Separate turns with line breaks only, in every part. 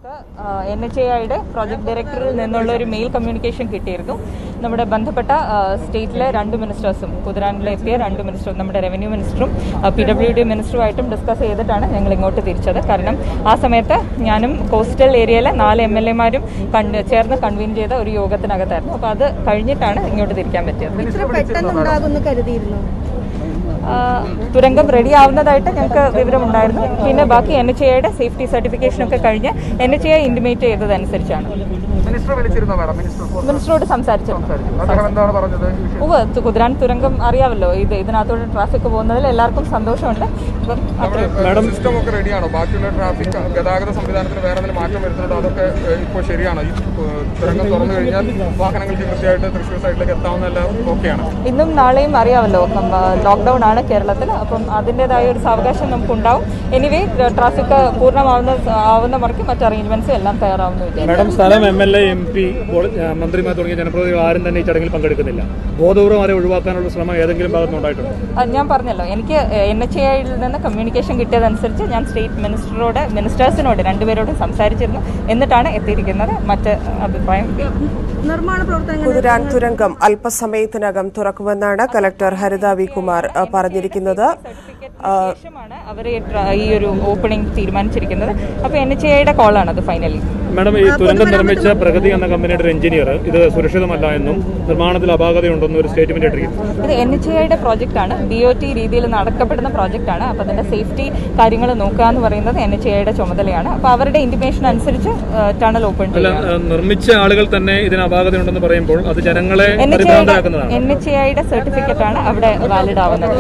നമുക്ക് N H A ഐയുടെ project ഡയറക്ടറിൽ നിന്നുള്ള ഒരു മെയിൽ കമ്മ്യൂണിക്കേഷൻ കിട്ടിയിരുന്നു നമ്മുടെ ബന്ധപ്പെട്ട ആ, സ്റ്റേറ്റിലെ രണ്ട് മിനിസ്റ്റേഴ്സും കുതിരാനിലെ എത്തിയ രണ്ട് മിനിസ്റ്ററും നമ്മുടെ റവന്യൂ മിനിസ്റ്ററും പി ഡബ്ല്യു ഡി മിനിസ്റ്ററുമായിട്ടും ഡിസ്കസ് ചെയ്തിട്ടാണ് ഞങ്ങൾ ഇങ്ങോട്ട് തിരിച്ചത് കാരണം ആ സമയത്ത് ഞാനും കോസ്റ്റൽ ഏരിയയിലെ നാല് എം എൽ എമാരും കണ്ട് ചേർന്ന് കൺവീൻ ചെയ്ത ഒരു യോഗത്തിനകത്തായിരുന്നു അപ്പോൾ അത് കഴിഞ്ഞിട്ടാണ് ഇങ്ങോട്ട് തിരിക്കാൻ പറ്റിയത്
ഇത്ര പെട്ടെന്നുണ്ടാകുമെന്ന് കരുതിയിരുന്നു
ആ, തുരങ്കം റെഡി ആവുന്നതായിട്ട് ഞങ്ങൾക്ക് വിവരമുണ്ടായിരുന്നു പിന്നെ ബാക്കി എൻ എച്ച് എയുടെ സേഫ്റ്റി സർട്ടിഫിക്കേഷനൊക്കെ കഴിഞ്ഞ് എൻ എച്ച് എ ഇൻറ്റിമേറ്റ് ചെയ്തതനുസരിച്ചാണ്
മിനിസ്റ്റർ വിളിച്ചിരുന്നോ മാഡം മിനിസ്റ്റർ ഫോർ
മിനിസ്റ്ററോട് സംസാരിച്ചു
അദ്ദേഹം എന്താണ് പറഞ്ഞത് ഈ വിഷയം
ഉവ്വ് തു- കുതിരാൻ തുരങ്കം അറിയാമല്ലോ ഇത് ഇതിനകത്തോടെ ട്രാഫിക് പോകുന്നതിൽ എല്ലാവർക്കും സന്തോഷമുണ്ട് അപ്പം അത്രയും
മാഡം സിസ്റ്റം ഒക്കെ റെഡിയാണോ ബാക്കിയുള്ള ട്രാഫിക് ഗതാഗത സംവിധാനത്തിന് വേറെ എന്തെങ്കിലും മാറ്റം വരുന്നുണ്ടോ അതൊക്കെ ഏഹ്, ഇപ്പോൾ ശരിയാണോ ഈ ഏഹ്, തുരങ്കം തുറന്നു കഴിഞ്ഞാൽ വാഹനങ്ങൾക്ക് കൃത്യമായിട്ട് തൃശ്ശൂർ സൈഡിലേക്ക് എത്താവുന്നതെല്ലാം ഓക്കെയാണ്
ഇന്നും നാളെയും അറിയാമല്ലോ ലോക്ക്ഡൗൺ ആണ് കേരളത്തിൽ അപ്പം അതിൻ്റെതായ ഒരു സാവകാശം നമുക്കുണ്ടാവും എനിവേ ട്രാഫിക് പൂർണ്ണമാവുന്ന ആവുന്ന മുറയ്ക്ക് മറ്റ് അറേഞ്ച്മെന്റ്സും എല്ലാം തയ്യാറാവുന്നു വിചാരിക്കുന്നു
മാഡം സ്ഥലം M L A M P മന്ത്രിമാർ തുടങ്ങിയ ജനപ്രതിനിധികൾ ആരും തന്നെ ഈ ചടങ്ങിൽ പങ്കെടുക്കുന്നില്ല ബോധപൂർവ്വം അവരെ ഒഴിവാക്കാനുള്ള ശ്രമം ഏതെങ്കിലും ഭാഗത്തുനിന്നുണ്ടായിട്ടുണ്ടോ
അത് ഞാൻ പറഞ്ഞല്ലോ എനിക്ക് എൻ എച്ച് ഐയിൽ നിന്ന് കമ്മ്യൂണിക്കേഷൻ കിട്ടിയതനുസരിച്ച് ഞാൻ സ്റ്റേറ്റ് മിനിസ്റ്ററോട് മിനിസ്റ്റേഴ്സിനോട് രണ്ടുപേരോടും സംസാരിച്ചിരുന്നു എന്നിട്ടാണ് എത്തിയിരിക്കുന്നത് മറ്റ് അഭിപ്രായം
നിർമ്മാണ പ്രവർത്തനങ്ങൾ
കുതിരാൻ തുരങ്കം അല്പസമയത്തിനകം തുറക്കുമെന്നാണ് കലക്ടർ ഹരിത വി കുമാർ അഹ്, പറഞ്ഞിരിക്കുന്നത്
ശേഷമാണ് അവർ ഈ ഒരു ഓപ്പണിംഗ് തീരുമാനിച്ചിരിക്കുന്നത് അപ്പോൾ എൻ എച്ച് ഐയുടെ കോളാണ് അത് ഫൈനലി
മാഡം ഈ തുരങ്കം നിർമ്മിച്ച പ്രഗതി എന്ന കമ്പനിയുടെ ഒരു എഞ്ചിനീയർ ഇത് സുരക്ഷിതമല്ല എന്നും നിർമ്മാണത്തിൽ അപാകതയുണ്ടെന്നും ഒരു സ്റ്റേറ്റ്മെന്റ് ഇട്ടിരിക്കുന്നു
ഇത് എൻ എച്ച് ഐയുടെ പ്രോജക്റ്റാണ് ഡി ഒ ടി രീതിയിൽ നടക്കപ്പെടുന്ന പ്രോജക്റ്റാണ് അപ്പോൾ അതിൻ്റെ സേഫ്റ്റി കാര്യങ്ങൾ നോക്കുക എന്ന് പറയുന്നത് എൻ എച്ച് ഐയുടെ ചുമതലയാണ് അപ്പോൾ അവരുടെ ഇൻറ്റിമേഷൻ അനുസരിച്ച് ടണൽ ഓപ്പൺ
അല്ല
ചെയ്യും
ഏഹ്, നിർമ്മിച്ച ആളുകൾ തന്നെ ഇതിന് അപാകതയുണ്ടെന്ന് പറയുമ്പോൾ അത് ജനങ്ങളെ
എൻ എച്ച് ഐയുടെ
പരിഭ്രാന്തരാക്കുന്നതാണ്
എൻ എച്ച് ഐയുടെ സർട്ടിഫിക്കറ്റ് ആണ് അവിടെ വാലിഡ് ആവുന്നത്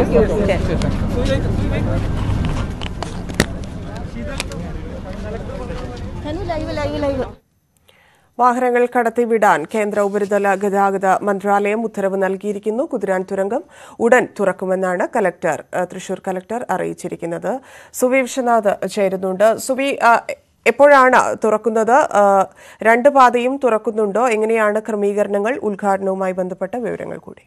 ധനു ലൈവ് ലൈവ് ലൈവ്
വാഹനങ്ങൾ കടത്തിവിടാൻ കേന്ദ്ര ഉപരിതല ഗതാഗത മന്ത്രാലയം ഉത്തരവ് നൽകിയിരിക്കുന്നു കുതിരാൻ തുരങ്കം ഉടൻ തുറക്കുമെന്നാണ് കലക്ടർ അഹ്, തൃശൂർ കലക്ടർ അറിയിച്ചിരിക്കുന്നത് സുവി വിശ്വനാഥ് ചേരുന്നുണ്ട് സുവി അഹ്, എപ്പോഴാണ് തുറക്കുന്നത് അഹ്, രണ്ട് പാതയും തുറക്കുന്നുണ്ടോ എങ്ങനെയാണ് ക്രമീകരണങ്ങൾ ഉദ്ഘാടനവുമായി ബന്ധപ്പെട്ട വിവരങ്ങൾ കൂടി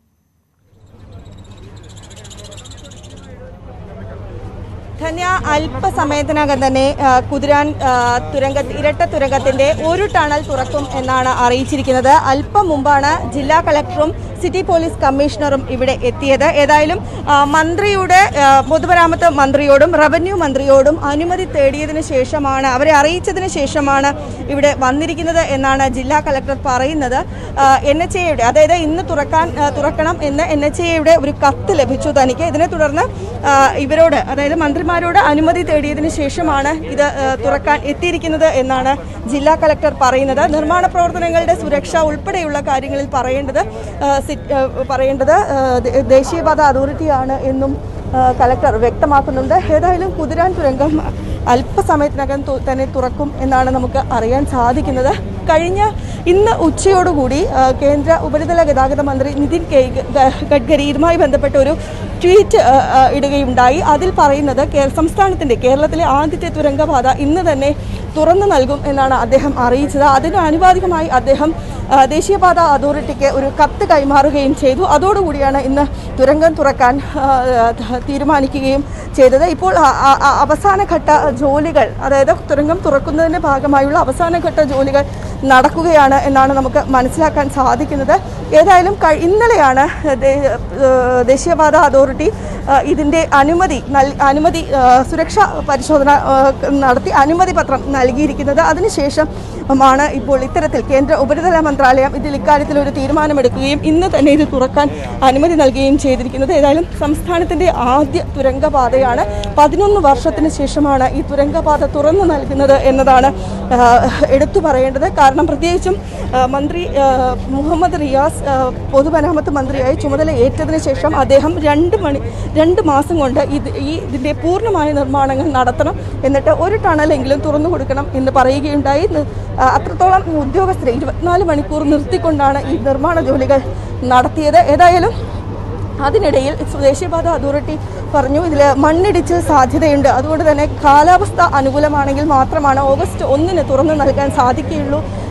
ധന്യ അല്പസമയത്തിനകം തന്നെ ആ, കുതിരാൻ ആ, തുരങ്ക ഇരട്ട തുരങ്കത്തിന്റെ ഒരു ടണൽ തുറക്കും എന്നാണ് അറിയിച്ചിരിക്കുന്നത് അല്പം മുമ്പാണ് ജില്ലാ കളക്ടറും സിറ്റി പോലീസ് കമ്മീഷണറും ഇവിടെ എത്തിയത് ഏതായാലും ആ, മന്ത്രിയുടെ ആ, പൊതുമരാമത്ത് മന്ത്രിയോടും റവന്യൂ മന്ത്രിയോടും അനുമതി തേടിയതിനു ശേഷമാണ് അവരെ അറിയിച്ചതിന് ശേഷമാണ് ഇവിടെ വന്നിരിക്കുന്നത് എന്നാണ് ജില്ലാ കളക്ടർ പറയുന്നത് എൻ എച്ച് എയുടെ അതായത് ഇന്ന് തുറക്കാൻ ആ, തുറക്കണം എന്ന് എൻ എച്ച് എയുടെ ഒരു കത്ത് ലഭിച്ചു തനിക്ക് ഇതിനെ തുടർന്ന് ആ, ഇവരോട് അതായത് മന്ത്രിമാരോട് അനുമതി തേടിയതിന് ശേഷമാണ് ഇത് ആ, തുറക്കാൻ എത്തിയിരിക്കുന്നത് എന്നാണ് ജില്ലാ കളക്ടർ പറയുന്നത് നിർമ്മാണ പ്രവർത്തനങ്ങളുടെ സുരക്ഷ ഉൾപ്പെടെയുള്ള കാര്യങ്ങളിൽ പറയേണ്ടത് ആ, സിറ്റ്- ആ, പറയേണ്ടത് ആ, ദേ- ദേശീയപാത അതോറിറ്റിയാണ് എന്നും ആ, കളക്ടർ വ്യക്തമാക്കുന്നുണ്ട് ഏതായാലും കുതിരാൻ തുരങ്കം അല്പസമയത്തിനകം തു- തന്നെ തുറക്കും എന്നാണ് നമുക്ക് അറിയാൻ സാധിക്കുന്നത് കഴിഞ്ഞ ഇന്ന് ഉച്ചയോടുകൂടി ആ, കേന്ദ്ര ഉപരിതല ഗതാഗത മന്ത്രി നിതിൻ കെ- ഗ- ഗഡ്കരി ഇതുമായി ബന്ധപ്പെട്ട ഒരു ട്വീറ്റ് ആ, ആ, ഇടുകയുണ്ടായി അതിൽ പറയുന്നത് കേ- സംസ്ഥാനത്തിന്റെ കേരളത്തിലെ ആദ്യത്തെ തുരങ്കപാത ഇന്ന് തന്നെ തുറന്നു നൽകും എന്നാണ് അദ്ദേഹം അറിയിച്ചത് അതിന് ആനുപാതികമായി അദ്ദേഹം ആ, ദേശീയപാത അതോറിറ്റിക്ക് ഒരു കത്ത് കൈമാറുകയും ചെയ്തു അതോടുകൂടിയാണ് ഇന്ന് തുരങ്കം തുറക്കാൻ ആ, ത- തീരുമാനിക്കുകയും ചെയ്തത് ഇപ്പോൾ ആ- ആ- ആ അവസാനഘട്ട ജോലികൾ അതായത് തുരങ്കം തുറക്കുന്നതിന്റെ ഭാഗമായുള്ള അവസാനഘട്ട ജോലികൾ നടക്കുകയാണ് എന്നാണ് നമുക്ക് മനസ്സിലാക്കാൻ സാധിക്കുന്നത് ഏതായാലും കഴി- ഇന്നലെയാണ് ദേ- ഏഹ് ദേശീയപാത അതോറിറ്റി ഏഹ് ഇതിന്റെ അനുമതി നൽ- അനുമതി ഏഹ് സുരക്ഷാ പരിശോധന ഏഹ് നടത്തി അനുമതി പത്രം നൽകിയിരിക്കുന്നത് അതിനുശേഷമാണ് ഇപ്പോൾ ഇത്തരത്തിൽ കേന്ദ്ര ഉപരിതല മന്ത്രാലയം ഇതിൽ ഇക്കാര്യത്തിൽ ഒരു തീരുമാനമെടുക്കുകയും ഇന്ന് തന്നെ ഇത് തുറക്കാൻ അനുമതി നൽകുകയും ചെയ്തിരിക്കുന്നത് ഏതായാലും സംസ്ഥാനത്തിന്റെ ആദ്യ തുരങ്കപാതയാണ് പതിനൊന്ന് വർഷത്തിന് ശേഷമാണ് ഈ തുരങ്കപാത തുറന്നു നൽകുന്നത് എന്നതാണ് ആഹ്, എടുത്തു പറയേണ്ടത് കാരണം പ്രത്യേകിച്ചും ആഹ്, മന്ത്രി ആഹ്, മുഹമ്മദ് റിയാസ് ആഹ്, പൊതുമരാമത്ത് മന്ത്രിയായി ചുമതല ഏറ്റതിന് ശേഷം അദ്ദേഹം രണ്ട് മണി രണ്ട് മാസം കൊണ്ട് ഇത് ഈ ഇതിൻ്റെ പൂർണ്ണമായ നിർമ്മാണങ്ങൾ നടത്തണം എന്നിട്ട് ഒരു ടണലെങ്കിലും തുറന്നു കൊടുക്കണം എന്ന് പറയുകയുണ്ടായി ന- ആഹ്, അത്രത്തോളം ഉദ്യോഗസ്ഥരെ ഇരുപത്തിനാല് മണിക്കൂർ നിർത്തിക്കൊണ്ടാണ് ഈ നിർമ്മാണ ജോലികൾ നടത്തിയത് ഏതായാലും അതിനിടയിൽ ദേശീയപാത അതോറിറ്റി പറഞ്ഞു ഇതിൽ മണ്ണിടിച്ചിൽ സാധ്യതയുണ്ട് അതുകൊണ്ട് തന്നെ കാലാവസ്ഥ അനുകൂലമാണെങ്കിൽ മാത്രമാണ് ഓഗസ്റ്റ് ഒന്നിന് തുറന്നു നൽകാൻ സാധിക്കുകയുള്ളൂ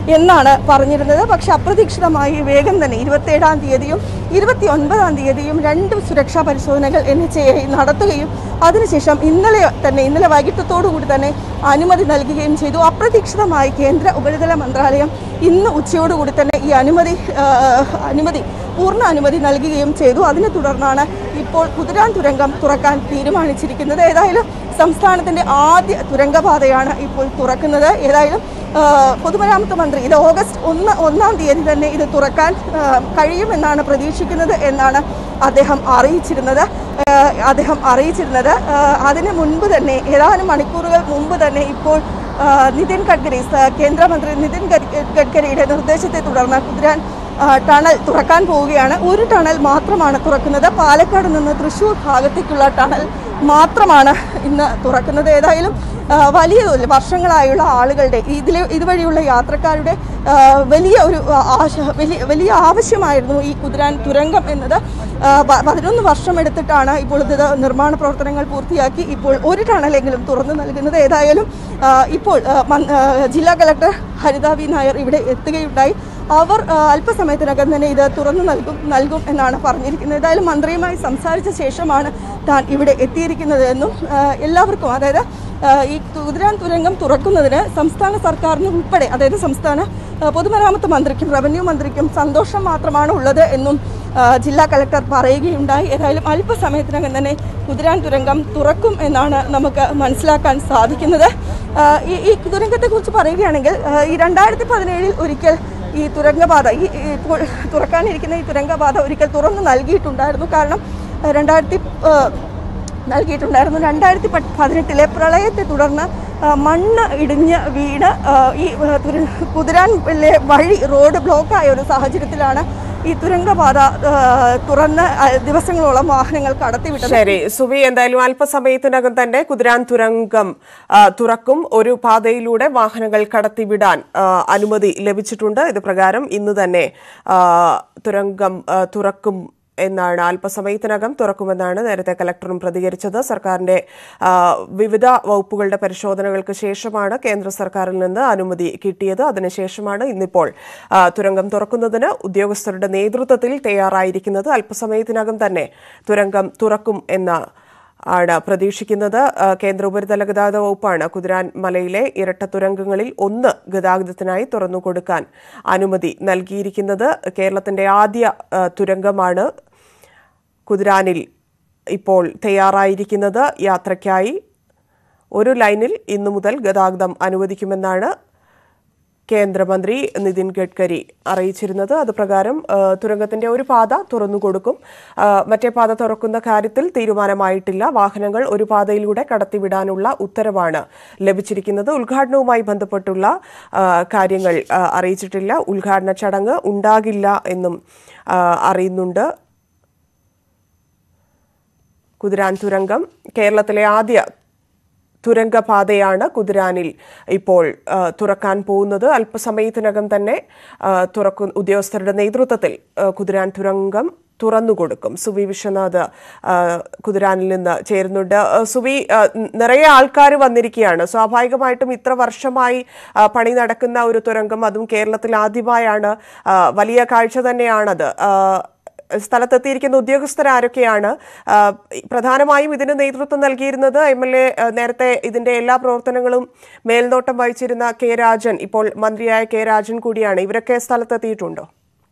എന്നാണ് പറഞ്ഞിരുന്നത് പക്ഷെ അപ്രതീക്ഷിതമായി വേഗം തന്നെ ഇരുപത്തേഴാം തീയതിയും ഇരുപത്തി ഒൻപതാം തീയതിയും രണ്ട് സുരക്ഷാ പരിശോധനകൾ എൻ എച്ച് എ നടത്തുകയും അതിനുശേഷം ഇന്നലെ തന്നെ ഇന്നലെ വൈകിട്ടത്തോടുകൂടി തന്നെ അനുമതി നൽകുകയും ചെയ്തു അപ്രതീക്ഷിതമായി കേന്ദ്ര ഉപരിതല മന്ത്രാലയം ഇന്ന് ഉച്ചയോടുകൂടി തന്നെ ഈ അനുമതി ആ, അനുമതി പൂർണ്ണ അനുമതി നൽകുകയും ചെയ്തു അതിനെ തുടർന്നാണ് ഇപ്പോൾ കുതിരാൻ തുരങ്കം തുറക്കാൻ തീരുമാനിച്ചിരിക്കുന്നത് ഏതായാലും സംസ്ഥാനത്തിന്റെ ആദ്യ തുരങ്കപാതയാണ് ഇപ്പോൾ തുറക്കുന്നത് ഏതായാലും ആ, പൊതുമരാമത്ത് മന്ത്രി ഇത് ഓഗസ്റ്റ് ഒന്ന് ഒന്നാം തീയതി തന്നെ ഇത് തുറക്കാൻ ആ, കഴിയുമെന്നാണ് പ്രതീക്ഷിക്കുന്നത് എന്നാണ് അദ്ദേഹം അറിയിച്ചിരുന്നത് ആ, അദ്ദേഹം അറിയിച്ചിരുന്നത് ആ, അതിന് മുൻപ് തന്നെ ഏതാനും മണിക്കൂറുകൾ മുമ്പ് തന്നെ ഇപ്പോൾ ആ, നിതിൻ ഗഡ്കരി സ- കേന്ദ്രമന്ത്രി നിതിൻ ഗഡ്- ഗഡ്കരിയുടെ നിർദ്ദേശത്തെ തുടർന്ന് കുതിരാൻ ആ, ടണൽ തുറക്കാൻ പോവുകയാണ് ഒരു ടണൽ മാത്രമാണ് തുറക്കുന്നത് പാലക്കാട് നിന്ന് തൃശ്ശൂർ ഭാഗത്തേക്കുള്ള ടണൽ മാത്രമാണ് ഇന്ന് തുറക്കുന്നത് ഏതായാലും ആ, വലിയ തോതിൽ വർഷങ്ങളായുള്ള ആളുകളുടെ ഇതിൽ ഇതുവഴിയുള്ള യാത്രക്കാരുടെ ആ, വലിയ ഒരു ആ, ആശ വലിയ വലിയ ആവശ്യമായിരുന്നു ഈ കുതിരാൻ തുരങ്കം എന്നത് ആ, പ- പതിനൊന്ന് വർഷം എടുത്തിട്ടാണ് ഇപ്പോൾ ഇത് നിർമ്മാണ പ്രവർത്തനങ്ങൾ പൂർത്തിയാക്കി ഇപ്പോൾ ഒരു ടണലെങ്കിലും തുറന്നു നൽകുന്നത് ഏതായാലും ആ, ഇപ്പോൾ ആ, മൻ- ആ, ജില്ലാ കളക്ടർ ഹരിത വി നായർ ഇവിടെ എത്തുകയുണ്ടായി അവർ ആ, അല്പസമയത്തിനകം തന്നെ ഇത് തുറന്നു നൽകും നൽകും എന്നാണ് പറഞ്ഞിരിക്കുന്നത് ഏതായാലും മന്ത്രിയുമായി സംസാരിച്ച ശേഷമാണ് താൻ ഇവിടെ എത്തിയിരിക്കുന്നത് എന്നും ആ, എല്ലാവർക്കും അതായത് ആ, ഈ കുതിരാൻ തുരങ്കം തുറക്കുന്നതിന് സംസ്ഥാന സർക്കാരിന് ഉൾപ്പെടെ അതായത് സംസ്ഥാന ആ, പൊതുമരാമത്ത് മന്ത്രിക്കും റവന്യൂ മന്ത്രിക്കും സന്തോഷം മാത്രമാണ് ഉള്ളത് എന്നും ആ, ജില്ലാ കളക്ടർ പറയുകയുണ്ടായി ഏതായാലും അല്പസമയത്തിനകം തന്നെ കുതിരാൻ തുരങ്കം തുറക്കും എന്നാണ് നമുക്ക് മനസ്സിലാക്കാൻ സാധിക്കുന്നത് ആ, ഈ ഈ തുരങ്കത്തെക്കുറിച്ച് പറയുകയാണെങ്കിൽ ആ, ഈ രണ്ടായിരത്തി പതിനേഴിൽ ഒരിക്കൽ ഈ തുരങ്കപാത ഈ ഈ ഇപ്പോൾ തുറക്കാനിരിക്കുന്ന ഈ തുരങ്കപാത ഒരിക്കൽ തുറന്നു നൽകിയിട്ടുണ്ടായിരുന്നു കാരണം ആ, രണ്ടായിരത്തി ആ, നൽകിയിട്ടുണ്ടായിരുന്നു രണ്ടായിരത്തി പ- പതിനെട്ടിലെ പ്രളയത്തെ തുടർന്ന് ആ, മണ്ണ് ഇടിഞ്ഞ് വീണ് ആ, ഈ ആ, തുര- കുതിരാനിലെ വഴി റോഡ് ബ്ലോക്കായ ഒരു സാഹചര്യത്തിലാണ് ഈ തുരങ്കപാത ആ, തുറന്ന് ആ, ദിവസങ്ങളോളം വാഹനങ്ങൾ കടത്തിവിട്ടത്
ശരി സുവി എന്തായാലും അല്പസമയത്തിനകം തന്നെ കുതിരാൻ തുരങ്കം ആ, തുറക്കും ഒരു പാതയിലൂടെ വാഹനങ്ങൾ കടത്തിവിടാൻ ആ, അനുമതി ലഭിച്ചിട്ടുണ്ട് ഇത് പ്രകാരം ഇന്ന് തന്നെ ആ, തുരങ്കം ആ, തുറക്കും എന്നാണ് അല്പസമയത്തിനകം തുറക്കുമെന്നാണ് നേരത്തെ കലക്ടറും പ്രതികരിച്ചത് സർക്കാരിന്റെ ആ, വിവിധ വകുപ്പുകളുടെ പരിശോധനകൾക്ക് ശേഷമാണ് കേന്ദ്ര സർക്കാരിൽ നിന്ന് അനുമതി കിട്ടിയത് അതിനുശേഷമാണ് ഇന്നിപ്പോൾ ആ, തുരങ്കം തുറക്കുന്നതിന് ഉദ്യോഗസ്ഥരുടെ നേതൃത്വത്തിൽ തയ്യാറായിരിക്കുന്നത് അല്പസമയത്തിനകം തന്നെ തുരങ്കം തുറക്കും എന്ന ആണ് പ്രതീക്ഷിക്കുന്നത് ആ, കേന്ദ്ര ഉപരിതല ഗതാഗത വകുപ്പാണ് കുതിരാൻ മലയിലെ ഇരട്ട തുരങ്കങ്ങളിൽ ഒന്ന് ഗതാഗതത്തിനായി തുറന്നു കൊടുക്കാൻ അനുമതി നൽകിയിരിക്കുന്നത് കേരളത്തിന്റെ ആദ്യ ആ, തുരങ്കമാണ് കുതിരാനിൽ ഇപ്പോൾ തയ്യാറായിരിക്കുന്നത് യാത്രയ്ക്കായി ഒരു ലൈനിൽ ഇന്നു മുതൽ ഗതാഗതം അനുവദിക്കുമെന്നാണ് കേന്ദ്രമന്ത്രി നിതിൻ ഗഡ്കരി അറിയിച്ചിരുന്നത് അത് പ്രകാരം ആ, തുരങ്കത്തിന്റെ ഒരു പാത തുറന്നുകൊടുക്കും ആ, മറ്റേ പാത തുറക്കുന്ന കാര്യത്തിൽ തീരുമാനമായിട്ടില്ല വാഹനങ്ങൾ ഒരു പാതയിലൂടെ കടത്തിവിടാനുള്ള ഉത്തരവാണ് ലഭിച്ചിരിക്കുന്നത് ഉദ്ഘാടനവുമായി ബന്ധപ്പെട്ടുള്ള ആ, കാര്യങ്ങൾ ആ, അറിയിച്ചിട്ടില്ല ഉദ്ഘാടന ചടങ്ങ് ഉണ്ടാകില്ല എന്നും ആ, അറിയുന്നുണ്ട് കുതിരാൻ തുരങ്കം കേരളത്തിലെ ആദ്യ തുരങ്കപാതയാണ് കുതിരാനിൽ ഇപ്പോൾ ആ, തുറക്കാൻ പോകുന്നത് അല്പസമയത്തിനകം തന്നെ ആ, തുറക്കു ഉദ്യോഗസ്ഥരുടെ നേതൃത്വത്തിൽ ആ, കുതിരാൻ തുരങ്കം തുറന്നുകൊടുക്കും സുവി വിശ്വനാഥ് ആ, കുതിരാനിൽ നിന്ന് ചേരുന്നുണ്ട് ആ, സുവി ആ, നിറയെ ആൾക്കാർ വന്നിരിക്കുകയാണ് സ്വാഭാവികമായിട്ടും ഇത്ര വർഷമായി ആ, പണി നടക്കുന്ന ഒരു തുരങ്കം അതും കേരളത്തിൽ ആദ്യമായാണ് ആ, വലിയ കാഴ്ച തന്നെയാണത് ആ, സ്ഥലത്തെത്തിയിരിക്കുന്ന ഉദ്യോഗസ്ഥർ ആരൊക്കെയാണ് ആ, പ്രധാനമായും ഇതിന് നേതൃത്വം നൽകിയിരുന്നത് എം എൽ എ നേരത്തെ ഇതിന്റെ എല്ലാ പ്രവർത്തനങ്ങളും മേൽനോട്ടം വഹിച്ചിരുന്ന കെ രാജൻ ഇപ്പോൾ മന്ത്രിയായ കെ രാജൻ കൂടിയാണ് ഇവരൊക്കെ സ്ഥലത്തെത്തിയിട്ടുണ്ടോ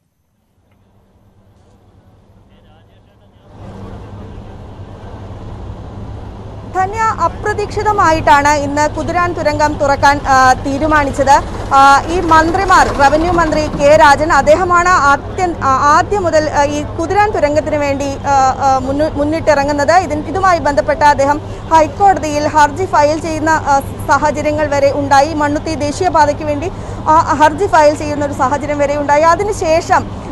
ധന്യ അപ്രതീക്ഷിതമായിട്ടാണ് ഇന്ന് കുതിരാൻ തുരങ്കം തുറക്കാൻ ആ, തീരുമാനിച്ചത് ആ, ഈ മന്ത്രിമാർ റവന്യൂ മന്ത്രി കെ രാജൻ അദ്ദേഹമാണ് ആദ്യം ആ, ആദ്യം മുതൽ ആ, ഈ കുതിരാൻ തുരങ്കത്തിന് വേണ്ടി ആ, ആ, മുന്നു- മുന്നിട്ടിറങ്ങുന്നത് ഇതിന് ഇതുമായി ബന്ധപ്പെട്ട് അദ്ദേഹം ഹൈക്കോടതിയിൽ ഹർജി ഫയൽ ചെയ്യുന്ന ആ, സാഹചര്യങ്ങൾ വരെ ഉണ്ടായി മണ്ണുത്തി ദേശീയപാതയ്ക്ക് വേണ്ടി ആ ഹർജി ഫയൽ ചെയ്യുന്ന ഒരു സാഹചര്യം വരെ ഉണ്ടായി അതിനുശേഷം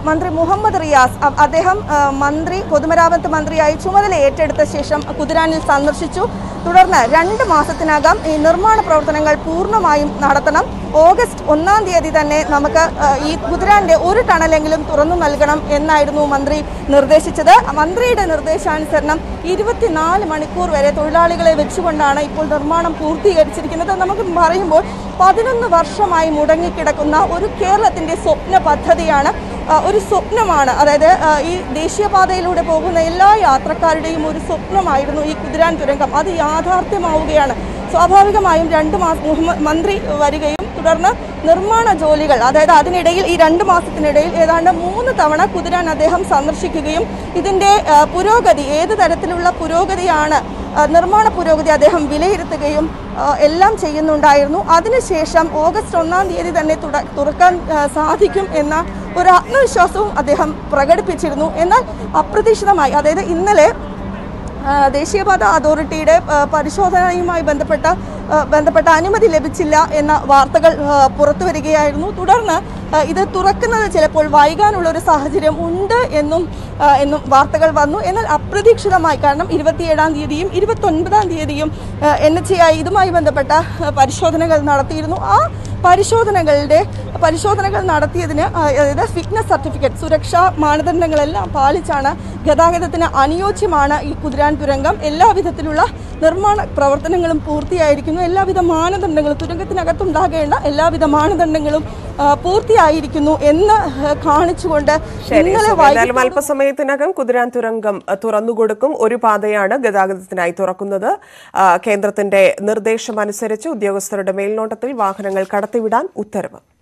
മന്ത്രി മുഹമ്മദ് റിയാസ് അ- അദ്ദേഹം ആ, മന്ത്രി പൊതുമരാമത്ത് മന്ത്രിയായി ചുമതല ഏറ്റെടുത്ത ശേഷം കുതിരാനിൽ സന്ദർശിച്ചു തുടർന്ന് രണ്ട് മാസത്തിനകം ഈ നിർമ്മാണ പ്രവർത്തനങ്ങൾ പൂർണ്ണമായും നടത്തണം ഓഗസ്റ്റ് ഒന്നാം തീയതി തന്നെ നമുക്ക് ആ, ഈ കുതിരാന്റെ ഒരു ടണലെങ്കിലും തുറന്നു നൽകണം എന്നായിരുന്നു മന്ത്രി നിർദ്ദേശിച്ചത് മന്ത്രിയുടെ നിർദ്ദേശാനുസരണം ഇരുപത്തിനാല് മണിക്കൂർ വരെ തൊഴിലാളികളെ വെച്ചുകൊണ്ടാണ് ഇപ്പോൾ നിർമ്മാണം പൂർത്തീകരിച്ചിരിക്കുന്നത് നമുക്ക് പറയുമ്പോൾ പതിനൊന്ന് വർഷമായി മുടങ്ങിക്കിടക്കുന്ന ഒരു കേരളത്തിന്റെ സ്വപ്ന പദ്ധതിയാണ് ആ, ഒരു സ്വപ്നമാണ് അതായത് ആ, ഈ ദേശീയപാതയിലൂടെ പോകുന്ന എല്ലാ യാത്രക്കാരുടെയും ഒരു സ്വപ്നമായിരുന്നു ഈ കുതിരാൻ തുരങ്കം അത് യാഥാർത്ഥ്യമാവുകയാണ് സ്വാഭാവികമായും രണ്ട് മാസം മുഹമ്മദ് മന്ത്രി വരികയും തുടർന്ന് നിർമ്മാണ ജോലികൾ അതായത് അതിനിടയിൽ ഈ രണ്ട് മാസത്തിനിടയിൽ ഏതാണ്ട് മൂന്ന് തവണ കുതിരാൻ അദ്ദേഹം സന്ദർശിക്കുകയും ഇതിന്റെ ആ, പുരോഗതി ഏത് തരത്തിലുള്ള പുരോഗതിയാണ് ആ, നിർമ്മാണ പുരോഗതി അദ്ദേഹം വിലയിരുത്തുകയും ആ, എല്ലാം ചെയ്യുന്നുണ്ടായിരുന്നു അതിനുശേഷം ഓഗസ്റ്റ് ഒന്നാം തീയതി തന്നെ തുട- തുറക്കാൻ ആ, സാധിക്കും എന്ന ഒരു ആത്മവിശ്വാസവും അദ്ദേഹം പ്രകടിപ്പിച്ചിരുന്നു എന്നാൽ അപ്രതീക്ഷിതമായി അതായത് ഇന്നലെ ആ, ദേശീയപാത അതോറിറ്റിയുടെ ആ, പരിശോധനയുമായി ബന്ധപ്പെട്ട ആ, ബന്ധപ്പെട്ട അനുമതി ലഭിച്ചില്ല എന്ന വാർത്തകൾ ആ, പുറത്തു വരികയായിരുന്നു തുടർന്ന് ആ, ഇത് തുറക്കുന്നത് ചിലപ്പോൾ വൈകാനുള്ള ഒരു സാഹചര്യം ഉണ്ട് എന്നും ആ, എന്നും വാർത്തകൾ വന്നു എന്നാൽ അപ്രതീക്ഷിതമായി കാരണം ഇരുപത്തിയേഴാം തീയതിയും ഇരുപത്തൊൻപതാം തീയതിയും എൻ എച്ച് ഐ ഇതുമായി ബന്ധപ്പെട്ട ആ, പരിശോധനകൾ നടത്തിയിരുന്നു ആ പരിശോധനകളുടെ പരിശോധനകൾ നടത്തിയതിന് ആ, അതായത് ഫിറ്റ്നസ് സർട്ടിഫിക്കറ്റ് സുരക്ഷാ മാനദണ്ഡങ്ങളെല്ലാം പാലിച്ചാണ് ഗതാഗതത്തിന് അനുയോജ്യമാണ് ഈ കുതിരാൻ തുരങ്കം എല്ലാവിധത്തിലുള്ള നിർമ്മാണ പ്രവർത്തനങ്ങളും പൂർത്തിയായിരിക്കുന്നു എല്ലാവിധ മാനദണ്ഡങ്ങളും തുരങ്കത്തിനകത്തുണ്ടാകേണ്ട എല്ലാവിധ മാനദണ്ഡങ്ങളും ആ, പൂർത്തിയായിരിക്കുന്നു എന്ന് ആ, കാണിച്ചുകൊണ്ട്
ശരി
ഇന്നലെ
സുമി.
വൈകിട്ട്
എന്തായാലും അല്പസമയത്തിനകം കുതിരാൻ തുരങ്കം അഹ്, തുറന്നുകൊടുക്കും ഒരു പാതയാണ് ഗതാഗതത്തിനായി തുറക്കുന്നത് ആ, കേന്ദ്രത്തിന്റെ നിർദ്ദേശമനുസരിച്ച് ഉദ്യോഗസ്ഥരുടെ മേൽനോട്ടത്തിൽ വാഹനങ്ങൾ കടത്തിവിടാൻ ഉത്തരവ്